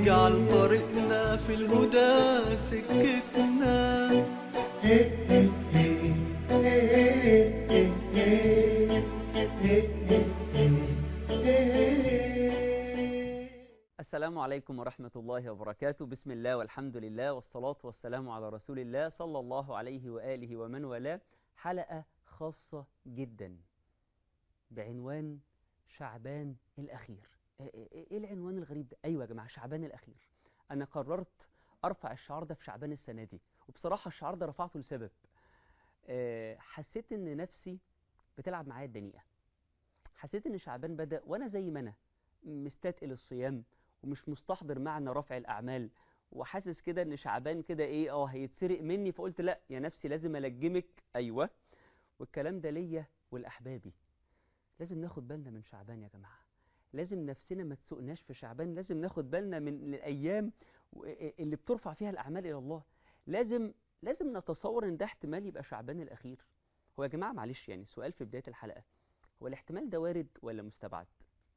واجعل طريقنا في الهدى سكتنا السلام عليكم ورحمة الله وبركاته بسم الله والحمد لله والصلاة والسلام على رسول الله صلى الله عليه وآله ومن والاه حلقة خاصة جدا بعنوان شعبان الأخير إيه إيه العنوان الغريب ده؟ أيوة يا جماعة شعبان الأخير أنا قررت أرفع الشعار ده في شعبان السنة دي وبصراحة الشعار ده رفعته لسبب آه، حسيت إن نفسي بتلعب معايا الدنيئة حسيت إن شعبان بدأ وأنا زي ما أنا مستثقل الصيام ومش مستحضر معنى رفع الأعمال وحاسس كده إن شعبان كده إيه أه هيتسرق مني فقلت لأ يا نفسي لازم ألجمك أيوة والكلام ده ليا ولأحبابي لازم ناخد بالنا من شعبان يا جماعة لازم نفسنا ما تسوقناش في شعبان لازم ناخد بالنا من الأيام و- اللي بترفع فيها الأعمال إلى الله لازم لازم نتصور إن ده احتمال يبقى شعبان الأخير هو يا جماعة معلش يعني سؤال في بداية الحلقة هو الاحتمال ده وارد ولا مستبعد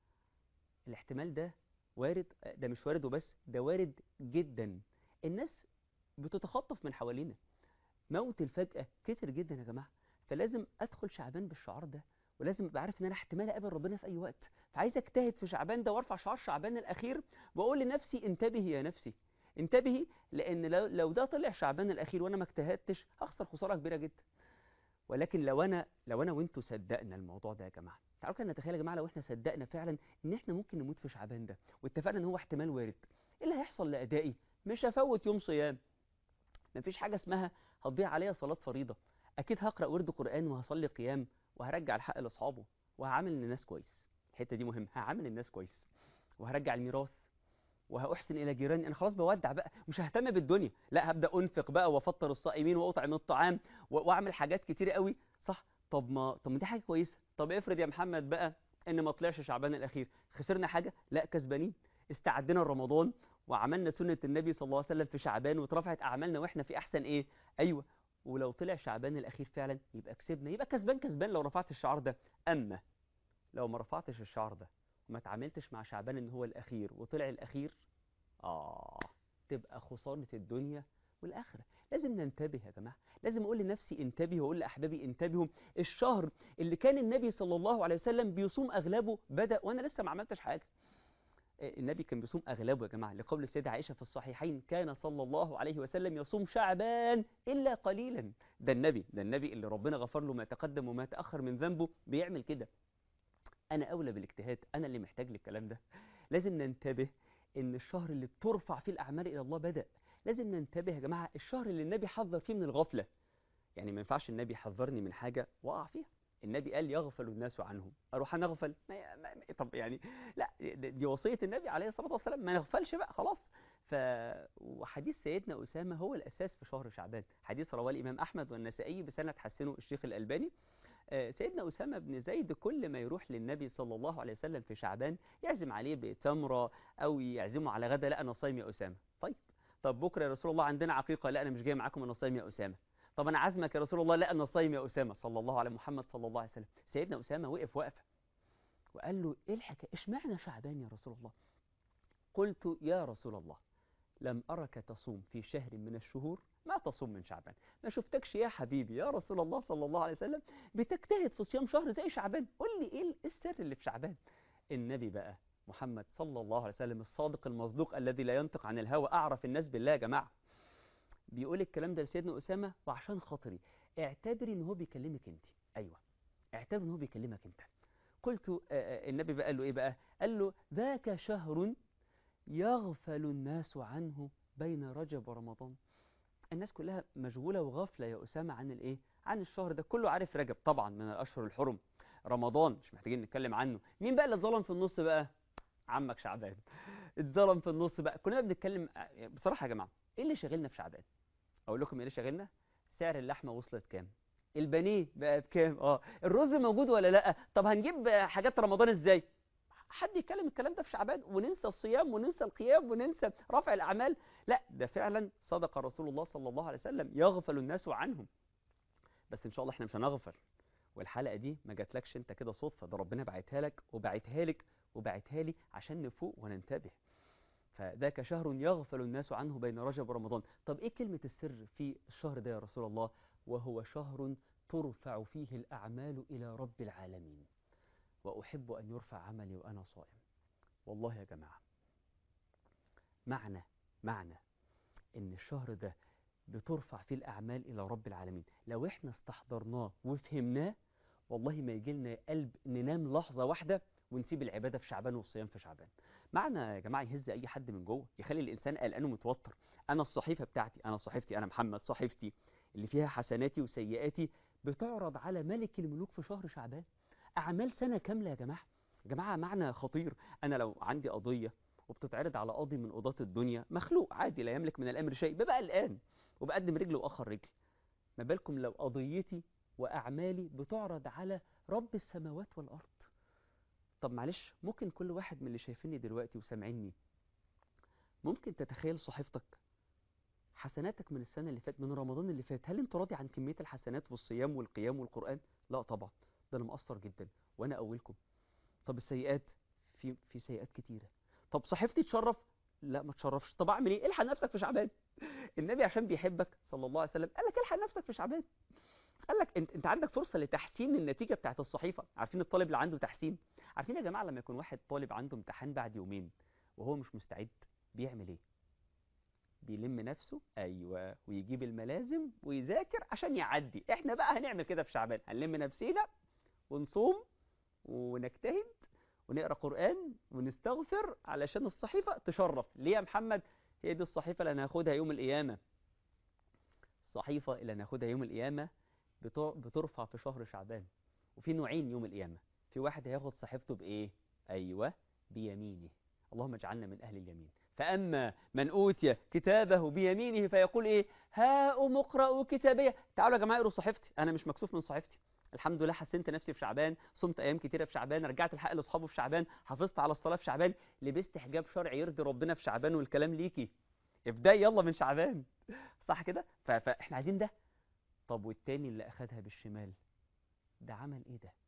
الاحتمال ده وارد ده مش وارد وبس ده وارد جدا الناس بتتخطف من حوالينا موت الفجأة كتر جدا يا جماعة فلازم ادخل شعبان بالشعار ده ولازم ابقى عارف ان انا احتمال اقابل ربنا في اي وقت فعايز اجتهد في شعبان ده وارفع شعار شعبان الاخير واقول لنفسي انتبهي يا نفسي انتبهي لان لو لو ده طلع شعبان الاخير وانا ما اجتهدتش هخسر خساره كبيره جدا ولكن لو انا لو انا وانتوا صدقنا الموضوع ده يا جماعه تعالوا كده نتخيل يا جماعه لو احنا صدقنا فعلا ان احنا ممكن نموت في شعبان ده واتفقنا ان هو احتمال وارد ايه اللي هيحصل لادائي مش هفوت يوم صيام مفيش حاجه اسمها هتضيع عليا صلاه فريضه اكيد هقرا ورد قران وهصلي قيام وهرجع الحق لاصحابه وهعامل الناس كويس الحته دي مهمه هعامل الناس كويس وهرجع الميراث وهأحسن إلى جيراني أنا خلاص بودع بقى مش ههتم بالدنيا لا هبدأ أنفق بقى وأفطر الصائمين وأطعم الطعام و- وأعمل حاجات كتير قوي صح طب ما طب ما دي حاجة كويسة طب افرض يا محمد بقى إن ما طلعش شعبان الأخير خسرنا حاجة لا كسبانين استعدنا لرمضان وعملنا سنة النبي صلى الله عليه وسلم في شعبان واترفعت أعمالنا وإحنا في أحسن إيه أيوة ولو طلع شعبان الأخير فعلا يبقى كسبنا يبقى كسبان كسبان لو رفعت الشعار ده أما لو ما رفعتش الشعار ده وما تعاملتش مع شعبان إن هو الأخير وطلع الأخير آه تبقى خسارة الدنيا والآخرة لازم ننتبه يا جماعة لازم أقول لنفسي انتبهوا وأقول لأحبابي انتبهوا الشهر اللي كان النبي صلى الله عليه وسلم بيصوم أغلبه بدأ وأنا لسه ما عملتش حاجة آه، النبي كان بيصوم أغلبه يا جماعة لقول السيدة عائشة في الصحيحين كان صلى الله عليه وسلم يصوم شعبان إلا قليلا ده النبي ده النبي اللي ربنا غفر له ما تقدم وما تأخر من ذنبه بيعمل كده أنا أولى بالاجتهاد أنا اللي محتاج للكلام ده لازم ننتبه ان الشهر اللي بترفع فيه الاعمال الى الله بدا لازم ننتبه يا جماعه الشهر اللي النبي حذر فيه من الغفله يعني ما ينفعش النبي حذرني من حاجه واقع فيها النبي قال يغفل الناس عنهم اروح انا اغفل ما ما ما- طب يعني لا دي دي وصيه النبي عليه الصلاه والسلام ما نغفلش بقى خلاص ف وحديث سيدنا اسامه هو الاساس في شهر شعبان حديث رواه الامام احمد والنسائي بسند حسنه الشيخ الالباني آه، سيدنا أسامة بن زيد كل ما يروح للنبي صلى الله عليه وسلم في شعبان يعزم عليه بتمرة أو يعزمه على غدا لا أنا صايم يا أسامة طيب طب بكرة يا رسول الله عندنا عقيقة لا أنا مش جاي معاكم أنا صايم يا أسامة طب أنا عازمك يا رسول الله لا أنا صايم يا أسامة صلى الله على محمد صلى الله عليه وسلم سيدنا أسامة وقف وقفة وقال له إيه الحكاية إشمعنى شعبان يا رسول الله قلت يا رسول الله لم أرك تصوم في شهر من الشهور ما تصوم من شعبان ما شفتكش يا حبيبي يا رسول الله صلى الله عليه وسلم بتجتهد في صيام شهر زي شعبان قول لي ايه السر اللي في شعبان النبي بقى محمد صلى الله عليه وسلم الصادق المصدوق الذي لا ينطق عن الهوى اعرف الناس بالله يا جماعه بيقول الكلام ده لسيدنا اسامه وعشان خاطري اعتبري ان هو بيكلمك انت ايوه اعتبري ان هو بيكلمك انت قلت آه، آه، النبي بقى قال له ايه بقى قال له ذاك شهر يغفل الناس عنه بين رجب ورمضان الناس كلها مشغولة وغافلة يا أسامة عن الإيه؟ عن الشهر ده كله عارف رجب طبعا من الأشهر الحرم رمضان مش محتاجين نتكلم عنه مين بقى اللي اتظلم في النص بقى عمك شعبان اتظلم في النص بقى كنا بنتكلم بصراحة يا جماعة ايه اللي شاغلنا في شعبان اقول لكم ايه اللي شاغلنا سعر اللحمة وصلت كام البانيه بقى بكام اه الرز موجود ولا لا طب هنجيب حاجات رمضان ازاي حد يتكلم الكلام ده في شعبان وننسى الصيام وننسى القيام وننسى رفع الأعمال لا ده فعلا صدق رسول الله صلى الله عليه وسلم يغفل الناس عنهم بس إن شاء الله احنا مش هنغفل والحلقة دي ما جاتلكش انت كده صدفة ده ربنا بعتها لك وبعتها لك وبعتها لي عشان نفوق وننتبه فذاك شهر يغفل الناس عنه بين رجب ورمضان طب ايه كلمة السر في الشهر ده يا رسول الله وهو شهر ترفع فيه الأعمال إلى رب العالمين وأحب أن يرفع عملي وأنا صائم والله يا جماعة معنى معنى إن الشهر ده بترفع فيه الأعمال إلى رب العالمين لو إحنا استحضرناه وفهمناه والله ما يجي لنا قلب ننام لحظة واحدة ونسيب العبادة في شعبان والصيام في شعبان معنى يا جماعة يهز أي حد من جوه يخلي الإنسان قلقان ومتوتر أنا الصحيفة بتاعتي أنا صحيفتي أنا محمد صحيفتي اللي فيها حسناتي وسيئاتي بتعرض على ملك الملوك في شهر شعبان أعمال سنة كاملة يا جماعة يا جماعة معنى خطير أنا لو عندي قضية وبتتعرض على قاضي من قضاة الدنيا مخلوق عادي لا يملك من الأمر شيء ببقى قلقان وبقدم رجل وآخر رجل ما بالكم لو قضيتي وأعمالي بتعرض على رب السماوات والأرض طب معلش ممكن كل واحد من اللي شايفيني دلوقتي وسامعيني ممكن تتخيل صحيفتك حسناتك من السنة اللي فاتت من رمضان اللي فات هل انت راضي عن كمية الحسنات والصيام والقيام والقرآن لا طبعا ده انا مقصر جدا وانا اولكم طب السيئات في في سيئات كتيرة طب صحيفتي تشرف لا ما تشرفش طب اعمل ايه الحق نفسك في شعبان النبي عشان بيحبك صلى الله عليه وسلم قال لك الحق نفسك في شعبان قال لك انت انت عندك فرصه لتحسين النتيجه بتاعت الصحيفه عارفين الطالب اللي عنده تحسين عارفين يا جماعه لما يكون واحد طالب عنده امتحان بعد يومين وهو مش مستعد بيعمل ايه بيلم نفسه ايوه ويجيب الملازم ويذاكر عشان يعدي احنا بقى هنعمل كده في شعبان هنلم نفسينا ونصوم ونجتهد ونقرا قران ونستغفر علشان الصحيفه تشرف ليه يا محمد هي دي الصحيفه اللي هناخدها يوم القيامه الصحيفه اللي هناخدها يوم القيامه بترفع في شهر شعبان وفي نوعين يوم القيامه في واحد هياخد صحيفته بايه ايوه بيمينه اللهم اجعلنا من اهل اليمين فاما من اوتي كتابه بيمينه فيقول ايه هاؤم اقرأوا كتابيه تعالوا يا جماعه اقروا صحيفتي انا مش مكسوف من صحيفتي الحمد لله حسنت نفسي في شعبان صمت ايام كتيره في شعبان رجعت الحق لاصحابه في شعبان حافظت على الصلاه في شعبان لبست حجاب شرعي يرضي ربنا في شعبان والكلام ليكي ابداي يلا من شعبان صح كده فاحنا عايزين ده طب والتاني اللي اخدها بالشمال ده عمل ايه ده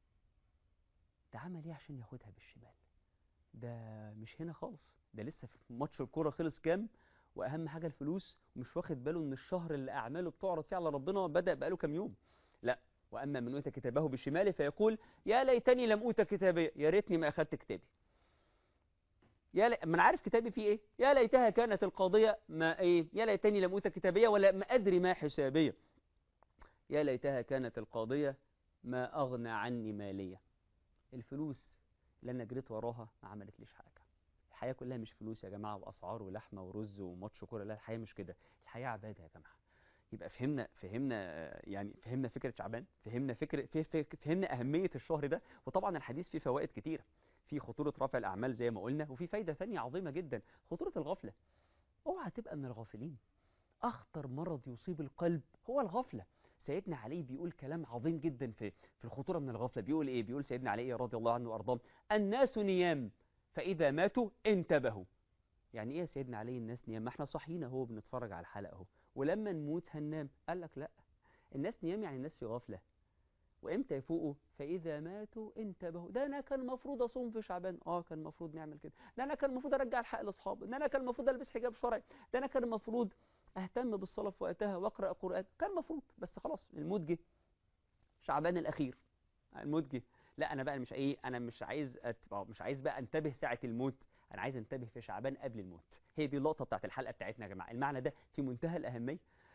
ده عمل ايه عشان ياخدها بالشمال ده مش هنا خالص ده لسه في ماتش الكوره خلص كام واهم حاجه الفلوس ومش واخد باله ان الشهر اللي اعماله بتعرض فيه على ربنا بدا بقاله كام يوم لا واما من اوتى كتابه بالشمال فيقول يا ليتني لم اوت كتابي يا ريتني ما اخدت كتابي يا لي... ما انا عارف كتابي فيه ايه يا ليتها كانت القاضيه ما ايه يا ليتني لم اوت كتابيه ولا ما ادري ما حسابيه يا ليتها كانت القاضيه ما اغنى عني ماليه الفلوس اللي انا جريت وراها ما عملتليش حاجه الحياه كلها مش فلوس يا جماعه واسعار ولحمه ورز وماتش كوره لا الحياه مش كده الحياه عباده يا جماعه يبقى فهمنا فهمنا يعني فهمنا فكره شعبان فهمنا فكره فهمنا اهميه الشهر ده وطبعا الحديث فيه فوائد كتيره في خطوره رفع الاعمال زي ما قلنا وفي فايده ثانيه عظيمه جدا خطوره الغفله اوعى تبقى من الغافلين اخطر مرض يصيب القلب هو الغفله سيدنا علي بيقول كلام عظيم جدا في في الخطوره من الغفله بيقول ايه بيقول سيدنا علي رضي الله عنه وارضاه الناس نيام فاذا ماتوا انتبهوا يعني ايه يا سيدنا علي الناس نيام ما احنا صاحيين اهو بنتفرج على الحلقه اهو ولما نموت هننام قال لك لا الناس نيام يعني الناس في غفله وامتى يفوقوا فاذا ماتوا انتبهوا ده انا كان المفروض اصوم في شعبان اه كان المفروض نعمل كده ده انا كان المفروض ارجع الحق لاصحابي ده انا كان المفروض البس حجاب شرعي ده انا كان المفروض اهتم بالصلاه في وقتها واقرا قران كان المفروض بس خلاص الموت جه شعبان الاخير الموت جه لا انا بقى مش ايه انا مش عايز أت... مش عايز بقى انتبه ساعه الموت انا عايز انتبه في شعبان قبل الموت هي دي اللقطه بتاعت الحلقه بتاعتنا يا جماعه المعنى ده في منتهى الاهميه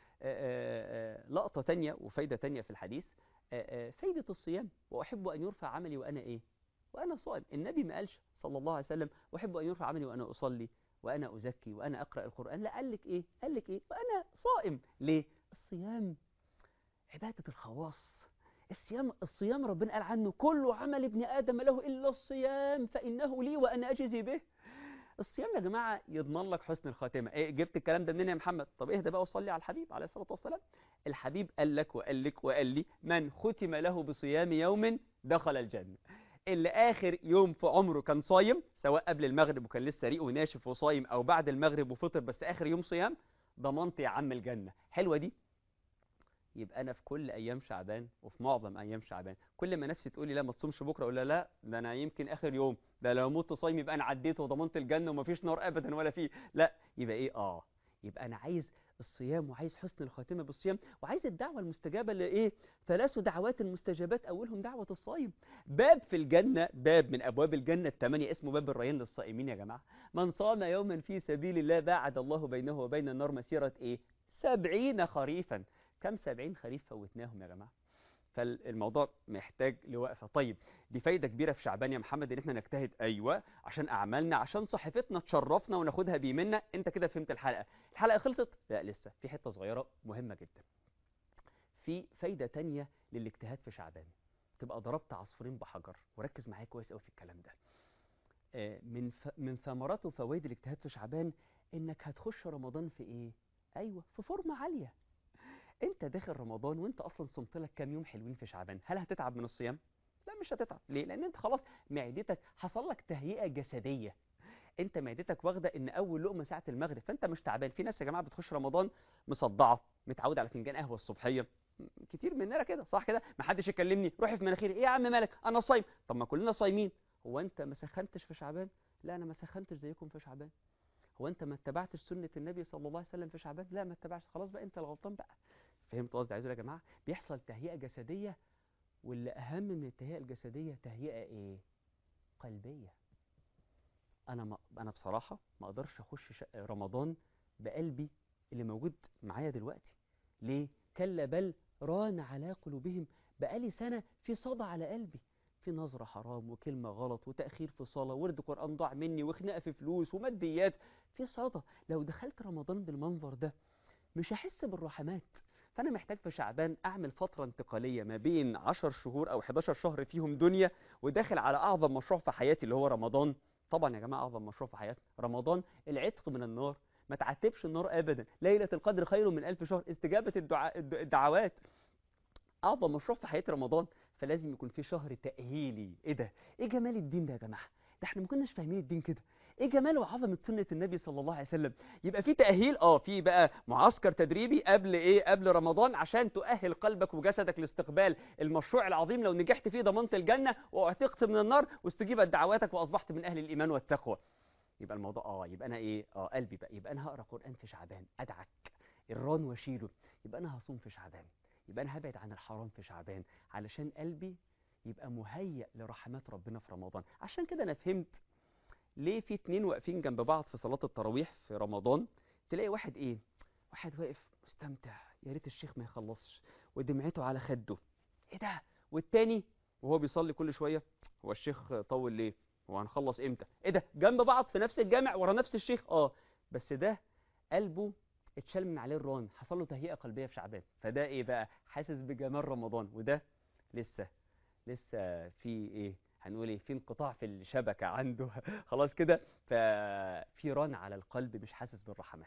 آآ آآ لقطه تانية وفايده تانية في الحديث آآ فايده الصيام واحب ان يرفع عملي وانا ايه وانا صائم النبي ما قالش صلى الله عليه وسلم واحب ان يرفع عملي وانا اصلي وانا ازكي وانا اقرا القران لا قال لك ايه قال لك ايه وانا صائم ليه الصيام عباده الخواص الصيام الصيام ربنا قال عنه كل عمل ابن ادم له الا الصيام فانه لي وانا اجزي به الصيام يا جماعه يضمن لك حسن الخاتمه ايه جبت الكلام ده منين يا محمد طب اهدى بقى وصلي على الحبيب عليه الصلاه والسلام الحبيب قال لك وقال لك وقال لي من ختم له بصيام يوم دخل الجنه اللي اخر يوم في عمره كان صايم سواء قبل المغرب وكان لسه ريقه ناشف وصايم او بعد المغرب وفطر بس اخر يوم صيام ضمنت يا عم الجنه حلوه دي يبقى انا في كل ايام شعبان وفي معظم ايام شعبان كل ما نفسي تقول لي لا ما تصومش بكره اقول لها لا ده انا يمكن اخر يوم ده لو مت صايم يبقى انا عديت وضمنت الجنه ومفيش نار ابدا ولا فيه لا يبقى ايه اه يبقى انا عايز الصيام وعايز حسن الخاتمه بالصيام وعايز الدعوه المستجابه لايه ثلاث دعوات مستجابات اولهم دعوه الصائم باب في الجنه باب من ابواب الجنه الثمانيه اسمه باب الريان للصائمين يا جماعه من صام يوما في سبيل الله باعد الله بينه وبين النار مسيره ايه سبعين خريفا كم سبعين خريف فوتناهم يا جماعه فالموضوع محتاج لوقفه طيب دي فايده كبيره في شعبان يا محمد ان احنا نجتهد ايوه عشان اعمالنا عشان صحيفتنا تشرفنا وناخدها بيمنا انت كده فهمت الحلقه الحلقه خلصت لا لسه في حته صغيره مهمه جدا في فايده تانية للاجتهاد في شعبان تبقى ضربت عصفورين بحجر وركز معايا كويس قوي في الكلام ده آه، من ف... من ثمرات وفوائد الاجتهاد في شعبان انك هتخش رمضان في ايه ايوه في فورمه عاليه انت داخل رمضان وانت اصلا صمت لك كام يوم حلوين في شعبان هل هتتعب من الصيام لا مش هتتعب ليه لان انت خلاص معدتك حصل لك تهيئه جسديه انت معدتك واخده ان اول لقمه ساعه المغرب فانت مش تعبان في ناس يا جماعه بتخش رمضان مصدعه متعوده على فنجان قهوه الصبحيه م- كتير مننا كده صح كده ما حدش يكلمني روحي في مناخيري ايه يا عم مالك انا صايم طب ما كلنا صايمين هو انت ما سخنتش في شعبان لا انا ما سخنتش زيكم في شعبان هو انت ما اتبعتش سنه النبي صلى الله عليه وسلم في شعبان لا ما اتبعش خلاص بقى انت الغلطان بقى فهمت قصدي عايز أقول يا جماعه بيحصل تهيئه جسديه واللي اهم من التهيئه الجسديه تهيئه ايه قلبيه انا ما انا بصراحه ما اقدرش اخش ش- رمضان بقلبي اللي موجود معايا دلوقتي ليه كلا بل ران على قلوبهم بقالي سنه في صدى على قلبي في نظرة حرام وكلمة غلط وتأخير في صلاة ورد قرآن ضاع مني وخناقة في فلوس وماديات في صدى لو دخلت رمضان بالمنظر ده مش هحس بالرحمات فأنا محتاج في شعبان أعمل فترة انتقالية ما بين 10 شهور أو 11 شهر فيهم دنيا وداخل على أعظم مشروع في حياتي اللي هو رمضان طبعا يا جماعة أعظم مشروع في حياتنا رمضان العتق من النار ما تعتبش النار أبدا ليلة القدر خير من ألف شهر استجابة الدعاء الد- الدعوات أعظم مشروع في حياة رمضان فلازم يكون في شهر تأهيلي إيه ده؟ إيه جمال الدين ده يا جماعة؟ ده احنا ما كناش فاهمين الدين كده ايه جمال وعظمه سنه النبي صلى الله عليه وسلم يبقى في تاهيل اه في بقى معسكر تدريبي قبل ايه قبل رمضان عشان تؤهل قلبك وجسدك لاستقبال المشروع العظيم لو نجحت فيه ضمنت الجنه واعتقت من النار واستجيبت دعواتك واصبحت من اهل الايمان والتقوى يبقى الموضوع اه يبقى انا ايه اه قلبي بقى يبقى انا هقرا قران في شعبان ادعك الران واشيله يبقى انا هصوم في شعبان يبقى انا هبعد عن الحرام في شعبان علشان قلبي يبقى مهيأ لرحمات ربنا في رمضان عشان كده انا فهمت ليه في اتنين واقفين جنب بعض في صلاة التراويح في رمضان تلاقي واحد ايه واحد واقف مستمتع يا ريت الشيخ ما يخلصش ودمعته على خده ايه ده والتاني وهو بيصلي كل شوية هو الشيخ طول ليه هو هنخلص امتى ايه ده جنب بعض في نفس الجامع ورا نفس الشيخ اه بس ده قلبه اتشال من عليه الران حصل له تهيئة قلبية في شعبان فده ايه بقى حاسس بجمال رمضان وده لسه لسه في ايه هنقول ايه في انقطاع في الشبكة عنده خلاص كده ففي ران على القلب مش حاسس بالرحمات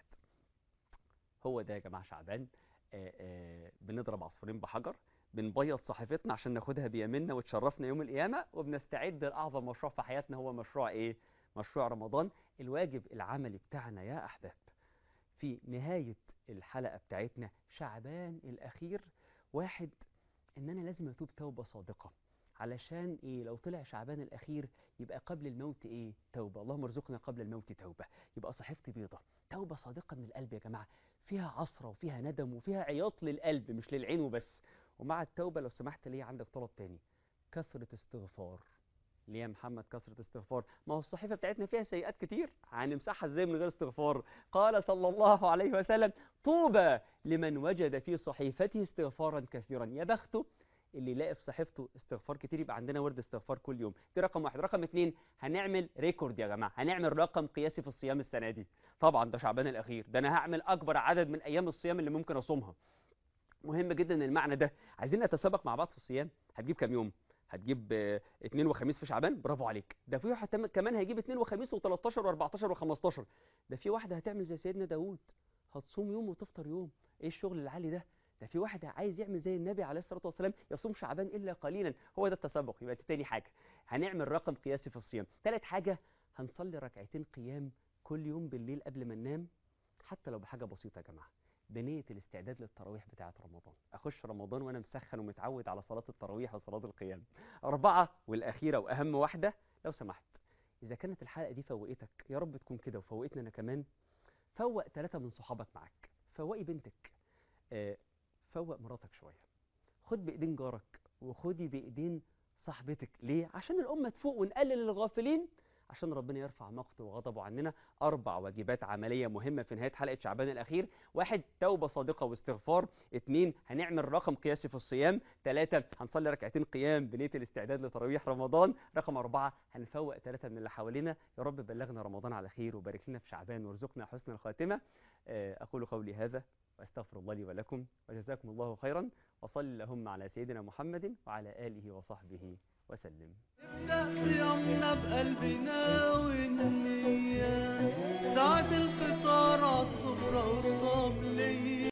هو ده يا جماعة شعبان آه، آه، بنضرب عصفورين بحجر بنبيض صحيفتنا عشان ناخدها بيمنا وتشرفنا يوم القيامة وبنستعد لأعظم مشروع في حياتنا هو مشروع ايه مشروع رمضان الواجب العملي بتاعنا يا أحباب في نهاية الحلقة بتاعتنا شعبان الأخير واحد إن أنا لازم أتوب توبة صادقة علشان إيه لو طلع شعبان الأخير يبقى قبل الموت إيه توبة اللهم ارزقنا قبل الموت توبة يبقى صحيفتي بيضة توبة صادقة من القلب يا جماعة فيها عصرة وفيها ندم وفيها عياط للقلب مش للعين وبس ومع التوبة لو سمحت لي عندك طلب تاني كثرة استغفار ليه يا محمد كثرة استغفار ما هو الصحيفة بتاعتنا فيها سيئات كتير هنمسحها ازاي من غير استغفار قال صلى الله عليه وسلم طوبى لمن وجد في صحيفته استغفارا كثيرا يا بخته اللي يلاقي في صحيفته استغفار كتير يبقى عندنا ورد استغفار كل يوم دي رقم واحد رقم اتنين هنعمل ريكورد يا جماعة هنعمل رقم قياسي في الصيام السنة دي طبعا ده شعبان الأخير ده أنا هعمل أكبر عدد من أيام الصيام اللي ممكن أصومها مهم جدا المعنى ده عايزين نتسابق مع بعض في الصيام هتجيب كام يوم هتجيب آه، اتنين وخميس في شعبان برافو عليك ده في واحد تم- كمان هيجيب اتنين وخميس و13 و14 و15 ده في واحده هتعمل زي سيدنا داوود هتصوم يوم وتفطر يوم ايه الشغل العالي ده ده في واحد عايز يعمل زي النبي عليه الصلاه والسلام يصوم شعبان الا قليلا هو ده التسابق يبقى دي تاني حاجه هنعمل رقم قياسي في الصيام تالت حاجه هنصلي ركعتين قيام كل يوم بالليل قبل ما ننام حتى لو بحاجه بسيطه يا جماعه بنية الاستعداد للتراويح بتاعة رمضان أخش رمضان وأنا مسخن ومتعود على صلاة التراويح وصلاة القيام أربعة والأخيرة وأهم واحدة لو سمحت إذا كانت الحلقة دي فوقتك يا رب تكون كده وفوقتنا أنا كمان فوق ثلاثة من صحابك معاك فوقي بنتك آه، فوق مراتك شوية خد بإيدين جارك وخدي بإيدين صاحبتك ليه؟ عشان الأمة تفوق ونقلل الغافلين عشان ربنا يرفع مقته وغضبه عننا أربع واجبات عملية مهمة في نهاية حلقة شعبان الأخير واحد توبة صادقة واستغفار اتنين هنعمل رقم قياسي في الصيام ثلاثة هنصلي ركعتين قيام بنية الاستعداد لتراويح رمضان رقم أربعة هنفوق ثلاثة من اللي حوالينا يا رب بلغنا رمضان على خير وبارك لنا في شعبان وارزقنا حسن الخاتمة آه، أقول قولي هذا واستغفر الله لي ولكم وجزاكم الله خيرا وصل اللهم على سيدنا محمد وعلى آله وصحبه وسلم نبدأ صيامنا بقلبنا والنية ساعة الفطار عالصبرة والطبلية